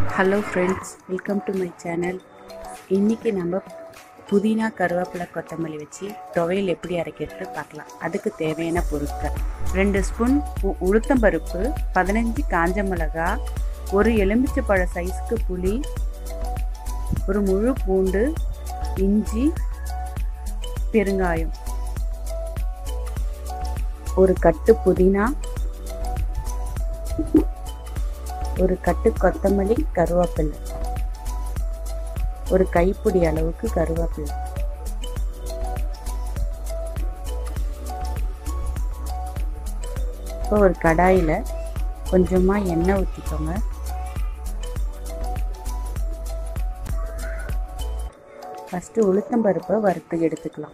hello friends welcome to my channel இன்றைக்கி நம்ம புதினா கருவேப்பிலை கொத்தமல்லி வச்சு துவையல் எப்படி அரைக்கிறது பார்க்கலாம் அதுக்கு தேவையான பொருட்கள் ரெண்டு ஸ்பூன் உ- உளுத்தம்பருப்பு பதினஞ்சு காஞ்ச மிளகா ஒரு எலுமிச்சை பழ சைஸ்க்கு புளி ஒரு முழு பூண்டு இஞ்சி பெருங்காயம் ஒரு கட்டு புதினா ஒரு கட்டு கொத்தமல்லி கருவேப்பிலை ஒரு கைப்பிடி அளவுக்கு கருவேப்பிலை இப்போ ஒரு கடாயில் கொஞ்சமாக எண்ணெய் ஊற்றிக்கோங்க ஃபஸ்ட்டு உளுத்தம்பருப்பை வறுத்து எடுத்துக்கலாம்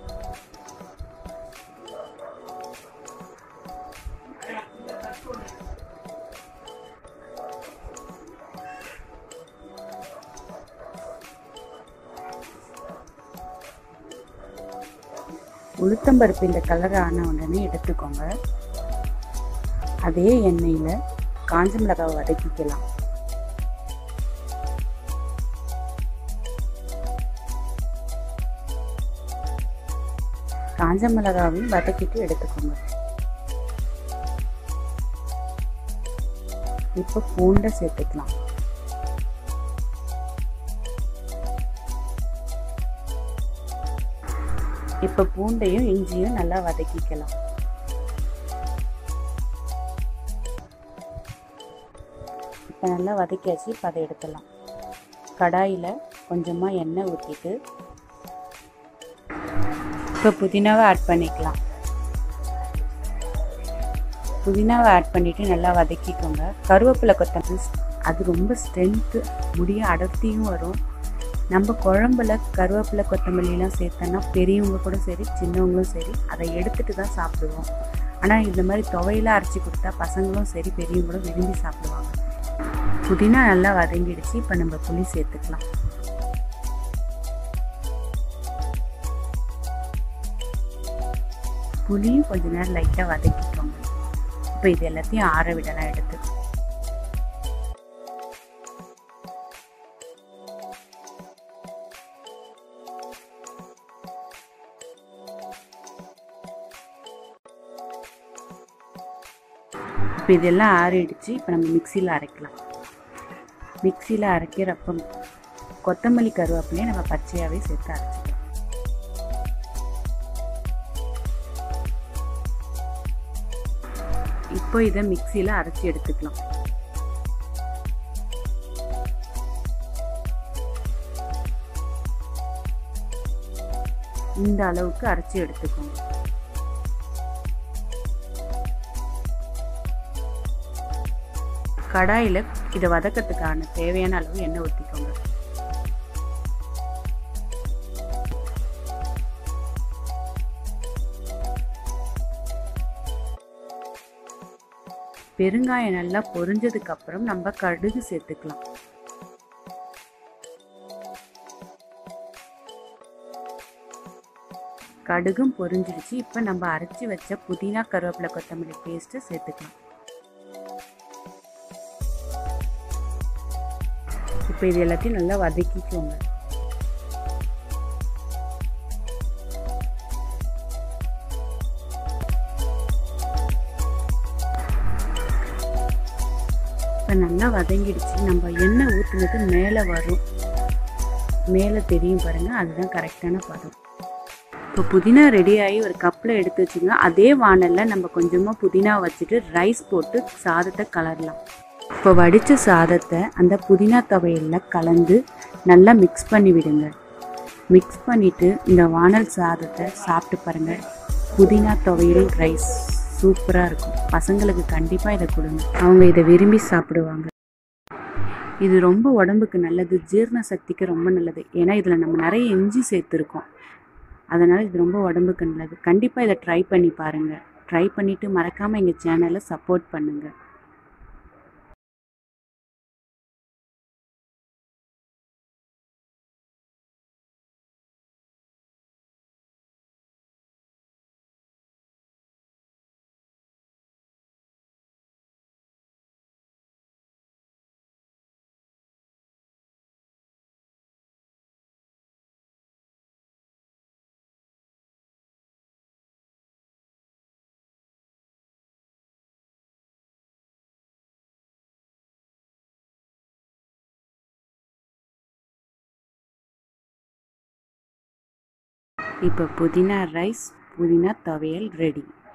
உளுத்தம்பருப்பு இந்த கலர் ஆன உடனே எடுத்துக்கோங்க அதே எண்ணெயில் காஞ்ச மிளகாவை வதக்கிக்கலாம் காஞ்ச மிளகாவையும் வதக்கிட்டு எடுத்துக்கோங்க இப்போ பூண்டை சேர்த்துக்கலாம் இப்போ பூண்டையும் இஞ்சியும் நல்லா வதக்கிக்கலாம் இப்போ நல்லா வதக்கியாச்சு இப்போ அதை எடுத்துடலாம் கடாயில் கொஞ்சமாக எண்ணெய் ஊற்றிட்டு இப்போ புதினாவை ஆட் பண்ணிக்கலாம் புதினாவை ஆட் பண்ணிவிட்டு நல்லா வதக்கிக்கோங்க கருவேப்பிலை கொத்தமல்லி அது ரொம்ப ஸ்ட்ரென்த்து முடிய அடர்த்தியும் வரும் நம்ம குழம்புல கருவேப்பிலை கொத்தமல்லிலாம் சேர்த்தோன்னா பெரியவங்க கூட சரி சின்னவங்களும் சரி அதை எடுத்துட்டு தான் சாப்பிடுவோம் ஆனால் இந்த மாதிரி துவையெல்லாம் அரைச்சி கொடுத்தா பசங்களும் சரி பெரியவங்களும் விரும்பி சாப்பிடுவாங்க புதினா நல்லா வதங்கிடுச்சு இப்போ நம்ம புளி சேர்த்துக்கலாம் புளியும் கொஞ்ச நேரம் லைட்டாக வதக்கிக்கோங்க இப்போ இது எல்லாத்தையும் ஆற விடலாம் எடுத்து இப்போ இதெல்லாம் ஆறிடுச்சு இப்போ நம்ம மிக்சியில் அரைக்கலாம் மிக்சியில் அரைக்கிறப்ப கொத்தமல்லி கருவேப்பிலையும் நம்ம பச்சையாகவே சேர்த்து அரைச்சிக்கலாம் இப்போ இதை மிக்சியில் அரைச்சி எடுத்துக்கலாம் இந்த அளவுக்கு அரைச்சி எடுத்துக்கோங்க கடாயில் இதை வதக்கிறதுக்கான தேவையான அளவு எண்ணெய் ஊற்றிக்கோங்க பெருங்காயம் நல்லா பொரிஞ்சதுக்கு அப்புறம் நம்ம கடுகு சேர்த்துக்கலாம் கடுகும் பொரிஞ்சிடுச்சு இப்போ நம்ம அரைச்சி வச்ச புதினா கருவேப்பிலை கொத்தமல்லி பேஸ்ட்டு சேர்த்துக்கலாம் இப்போ இது எல்லாத்தையும் நல்லா வதக்கிக்கோங்க இப்போ நல்லா வதங்கிடுச்சு நம்ம எண்ணெய் ஊற்றுனது மேலே வரும் மேலே தெரியும் பாருங்கள் அதுதான் கரெக்டான பதம் இப்போ புதினா ரெடி ஆகி ஒரு கப்பில் எடுத்து வச்சுங்க அதே வானலில் நம்ம கொஞ்சமாக புதினா வச்சுட்டு ரைஸ் போட்டு சாதத்தை கலரலாம் இப்போ வடித்த சாதத்தை அந்த புதினா துவையலில் கலந்து நல்லா மிக்ஸ் பண்ணி விடுங்க மிக்ஸ் பண்ணிவிட்டு இந்த வானல் சாதத்தை சாப்பிட்டு பாருங்கள் புதினா துவையல் ரைஸ் சூப்பராக இருக்கும் பசங்களுக்கு கண்டிப்பாக இதை கொடுங்க அவங்க இதை விரும்பி சாப்பிடுவாங்க இது ரொம்ப உடம்புக்கு நல்லது ஜீரண சக்திக்கு ரொம்ப நல்லது ஏன்னா இதில் நம்ம நிறைய இஞ்சி சேர்த்துருக்கோம் அதனால் இது ரொம்ப உடம்புக்கு நல்லது கண்டிப்பாக இதை ட்ரை பண்ணி பாருங்கள் ட்ரை பண்ணிவிட்டு மறக்காமல் எங்கள் சேனலை சப்போர்ட் பண்ணுங்கள் இப்போ புதினா ரைஸ் புதினா துவையல் ரெடி